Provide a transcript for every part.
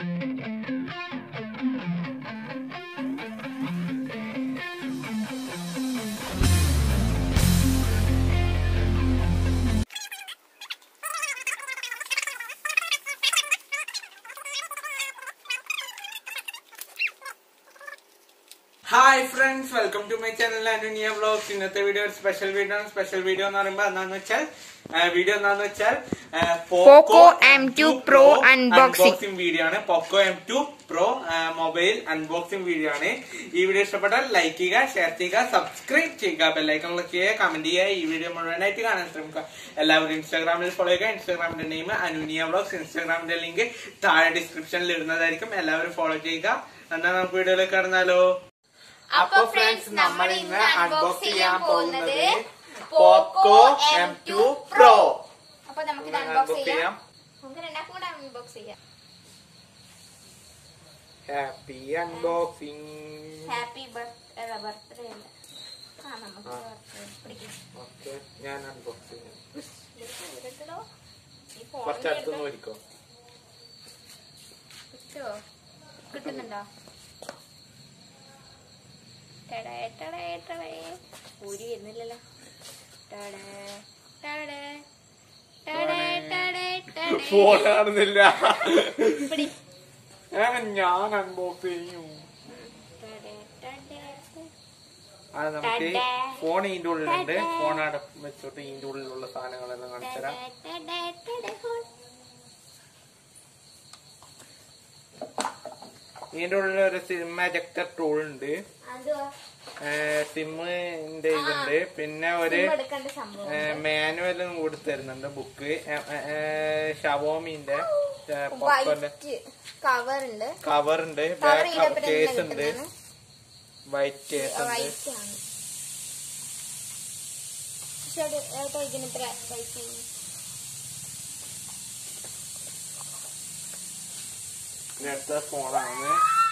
Hi friends welcome to my channel Anuniya vlogs ഇന്നത്തെ video ഒരു special video ആണ് special video എന്ന് പറയുമ്പോൾ എന്താന്ന് വെച്ചാൽ വീഡിയോ എന്താന്ന് വെച്ചാൽ Poco M2 Pro unboxing. വീഡിയോ ആണ് Poco M two pro mobile unboxing video ആണ് ഈ വീഡിയോ ഇഷ്ടപ്പെട്ടാൽ ലൈക്ക് ചെയ്യുക ഷെയർ ചെയ്യുക സബ്സ്ക്രൈബ് ചെയ്യുക ബെല്ലൈക്കൺ ക്ലിക്ക് ചെയ്യുക കമന്റ് ചെയ്യുക ഈ വീഡിയോ മുഴുവനായിട്ട് കാണാൻ ശ്രമിക്കുക എല്ലാവരും ഇൻസ്റ്റാഗ്രാമിൽ ഫോളോ ചെയ്യുക ഇൻസ്റ്റാഗ്രാമിന്റെ നെയിം അനുനിയ വ്ലോഗ്സ് ഇൻസ്റ്റാഗ്രാമിന്റെ ലിങ്ക് താഴെ ഡിസ്ക്രിപ്ഷനിൽ ഇടുന്നതായിരിക്കും എല്ലാവരും ഫോളോ ചെയ്യുക എന്നാൽ നമുക്ക് വീഡിയോയിലേക്ക് കടന്നാലോ അപ്പൊ ഫ്രണ്ട്സ് നമ്മൾ ഇന്ന് അൺബോക്സ് ചെയ്യാൻ പോകുന്നത് പോക്കോ എം ടു പ്രോ അപ്പൊ നമുക്ക് ഇത് അൺബോക്സ് ചെയ്യാം നമുക്ക് രണ്ടാക്കും കൂടെ അൺബോക്സ് ചെയ്യാം happy unboxing happy birthday birthday അല്ല ആ നമുക്ക് birthday. പിടിക്ക്. ഓക്കെ ഞാൻ അൺബോക്സ് ചെയ്യാം ഇത് എടുത്തോ. ഈ phone കുറച്ച് ന്റെ അടുത്തൊന്ന് എടുത്തോ. മേടിക്കോ കിട്ടുവോ? കിട്ടുന്നുണ്ടോ ടടേ, ടടേ, ടടേ. ഊരി വരുന്നില്ലല്ലോ ടടേ, ടടേ, ടടേ, ടടേ, ടടേ. ഫോൺ കാണുന്നില്ല പിടി. ഏ, ഞാൻ അൺബോക്സ് ചെയ്യും ടടേ, ടടേ, ടടേ. അത് നമുക്ക് ടടേ. ഫോൺ ഇതിന്റെ ഉള്ളിലുണ്ട് ടടേ. ഫോൺ അവിടെ വെച്ചോട്ട് ഇതിന്റെ ഉള്ളിലുള്ള സാധനങ്ങളെല്ലാം കാണിച്ചു തരാം ടടേ, ടടേ, ടടേ, ഹോൾ. ഇതിന്റെ ഉള്ളിൽ ഒരു സിം എജക്ടർ ടൂൾ ഉണ്ട് അതുവാ. സിമ്മിന്റെ ഇതുണ്ട് പിന്നെ ഒരു സിം എടുക്കേണ്ട സംഭവം മാനുവലും കൂടി തരുന്നുണ്ട് ബുക്ക് ഷവോമിന്റെ പോക്കോന്റെ വൈറ്റ് കവർ ഉണ്ട് കവർ ഉണ്ട് കവർ ബാക്ക് കേസ് ഉണ്ട് ചെയ്തപ്പോഴേ വൈറ്റ് കേസ് ഉണ്ട് വൈറ്റ് ആണ് പക്ഷെ അത് ഏട്ടോ ഇതിന് ഇത്ര പൈസ അടുത്ത ഫോണാണ്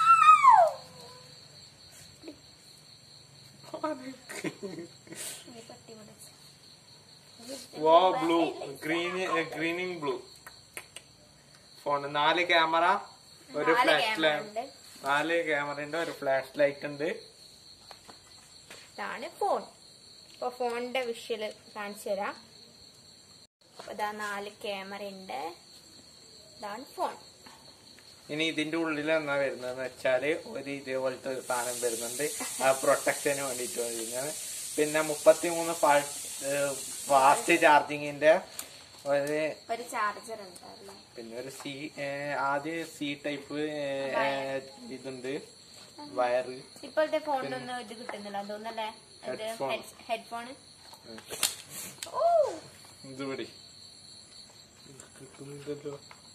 വാ ബ്ലൂ ഗ്രീൻ ഗ്രീനിങ് ബ്ലൂ ഫോൺ നാല് ക്യാമറ ഒരു ഫ്ലാഷ് ലൈറ്റ് നാല് ക്യാമറ ഉണ്ട് ഒരു ഫ്ലാഷ് ലൈറ്റ് ഉണ്ട് ഇതാണ് ഫോൺ ഇപ്പൊ ഫോണിന്റെ വിഷ്വല് കാണിച്ചു തരാം അപ്പൊ ഇതാ നാല് ക്യാമറ ഉണ്ട് ഇതാണ് ഫോൺ ഇനി ഇതിന്റെ ഉള്ളിൽ എന്നാ വരുന്നതെന്ന് വെച്ചാല് ഒരു ഇതേപോലത്തെ ഒരു സാധനം വരുന്നുണ്ട് ആ പ്രൊട്ടക്ഷന് വേണ്ടിട്ട് വരുന്നത് പിന്നെ മുപ്പത്തിമൂന്ന് ഫാസ്റ്റ് ചാർജിങ്ങിന്റെ ഒരു ഒരു ചാർജർ ഉണ്ട് അല്ലേ പിന്നെ ഒരു സി ആദ്യം സി ടൈപ്പ് ഇതുണ്ട് വയറ് ഇപ്പോഴത്തെ ഫോണിനൊന്നും ഇത് കിട്ടുന്നില്ല തോന്നല്ലേ ഇത് Headphone. ഹെഡ്ഫോൺ ഓ ഇത് പിടി കിട്ടുന്നില്ലല്ലോ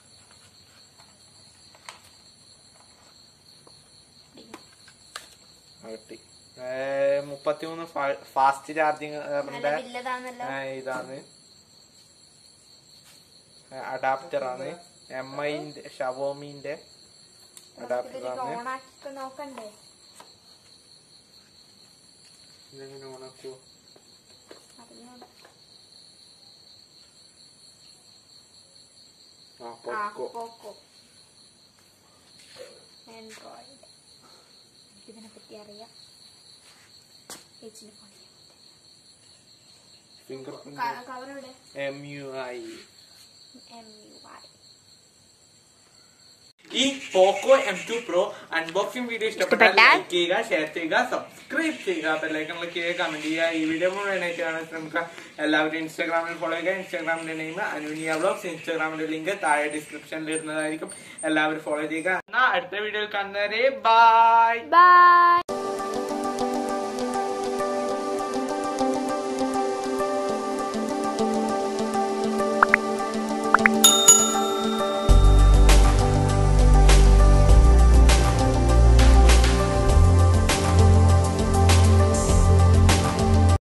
കിട്ടി മുപ്പത്തിമൂന്ന് ഫാസ്റ്റ് ചാർജിങ് നല്ല വില്ലതാന്നല്ലോ ഇതാണ് അഡാപ്റ്റർ ആണ് എം ഐന്റെ ഷവോമിന്റെ അഡാപ്റ്റർ ഇതൊരു ആണ് ഓണാക്കി നോക്കണ്ടേ ഇതെങ്ങനെ ഓണാക്കുവോ അറിഞ്ഞൂടാ. ആ ആ, പൊക്കോ പോക്കോ ആൻഡ്രോയിഡ് ഇതിനെ പറ്റി അറിയാം ചേച്ചിന്റെ ഫോൺ ഫിംഗർ പ്രിന്റ് കവർ ഇവിടെ M U I M U I ഈ Poco M two pro unboxing video ഇഷ്ടപ്പെട്ടാൽ ഇഷ്ടപ്പെട്ടാൽ ലൈക്ക് ചെയ്യുക ഷെയർ ചെയ്യുക സബ്സ്ക്രൈബ് ചെയ്യുക ബെല്ലൈക്കൺ ക്ലിക്ക് ചെയ്യുക കമന്റ് ചെയ്യുക ഈ വീഡിയോ മുഴുവനായിട്ട് കാണാൻ ശ്രമിക്കുക എല്ലാവരും ഇൻസ്റ്റാഗ്രാമിൽ ഫോളോ ചെയ്യുക ഇൻസ്റ്റാഗ്രാമിന്റെ നെയിം അനുനിയ വ്ലോഗ്സ് ഇൻസ്റ്റാഗ്രാമിന്റെ ലിങ്ക് താഴെ ഡിസ്ക്രിപ്ഷനിൽ ഇടുന്നതായിരിക്കും എല്ലാവരും ഫോളോ ചെയ്യുക എന്നാ അടുത്ത വീഡിയോയിൽ കാണുന്നവരെ ബൈ ബൈ